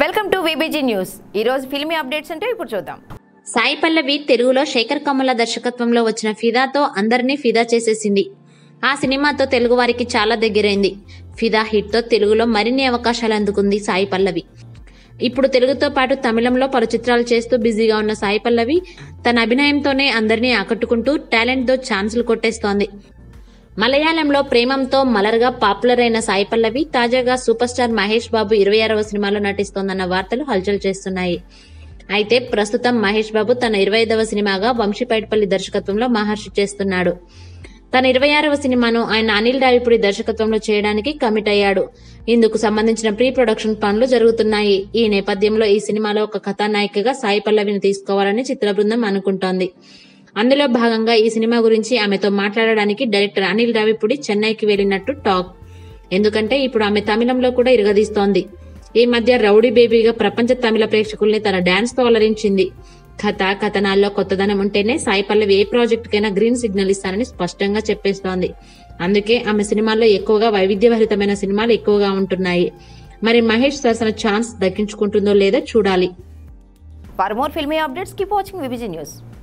welcome to VBG news ఈ రోజు filmy updates అంటే ఇప్పుడు చూద్దాం సాయి పల్లవి తెలుగులో శేఖర్ కమల దర్శకత్వంలో వచ్చిన ఫిదాతో అందరినీ ఫిదా చేసేసింది ఆ సినిమాతో తెలుగు వారికి చాలా దగ్గరైంది ఫిదా హిట్తో తెలుగులో మరిన్ని అవకాశాలు అందుకుంది సాయి పల్లవి ఇప్పుడు తెలుగుతో పాటు తమిళంలో పలు చిత్రాలు చేస్తూ బిజీగా ఉన్న సాయి పల్లవి తన అభినయంతోనే అందరినీ ఆకట్టుకుంటూ టాలెంట్తో ఛాన్సులు కొట్టేస్తోంది మలయాళంలో ప్రేమంతో మలర్గా పాపులర్ అయిన సాయి పల్లవి తాజాగా సూపర్ స్టార్ మహేష్ బాబు ఇరవై ఆరవ సినిమాలో నటిస్తోందన్న వార్తలు హల్చల్ చేస్తున్నాయి అయితే ప్రస్తుతం మహేష్ బాబు తన ఇరవై ఐదవ సినిమాగా వంశీపైట్పల్లి దర్శకత్వంలో మహర్షి చేస్తున్నాడు తన ఇరవై ఆరవ సినిమాను ఆయన అనిల్ రావిపూడి దర్శకత్వంలో చేయడానికి కమిట్ అయ్యాడు ఇందుకు సంబంధించిన ప్రీ ప్రొడక్షన్ పనులు జరుగుతున్నాయి ఈ నేపథ్యంలో ఈ సినిమాలో ఒక కథానాయికగా సాయి పల్లవిని తీసుకోవాలని చిత్ర బృందం అనుకుంటోంది అందులో భాగంగా ఈ సినిమా గురించి ఆమెతో మాట్లాడడానికి డైరెక్టర్ అనిల్ రావిపూడి చెన్నైకి వెళ్లినట్టు టాక్ ఎందుకంటే ఇప్పుడు ఆమె తమిళంలో కూడా ఇరగదీస్తోంది ఈ మధ్య రౌడీ బేబీగా ప్రపంచ తమిళ ప్రేక్షకుల్ని తన డాన్స్ తో అలరించింది కథ కథనాల్లో కొత్తదనం ఉంటేనే సాయి పల్లవి ఏ ప్రాజెక్ట్ కైనా గ్రీన్ సిగ్నల్ ఇస్తానని స్పష్టంగా చెప్పేస్తోంది అందుకే ఆమె సినిమాల్లో ఎక్కువగా వైవిధ్యభరితమైన సినిమాలు ఎక్కువగా ఉంటున్నాయి మరి మహేష్ సరసన ఛాన్స్ దక్కించుకుంటుందో లేదో చూడాలి for more filmy updates keep watching VBG news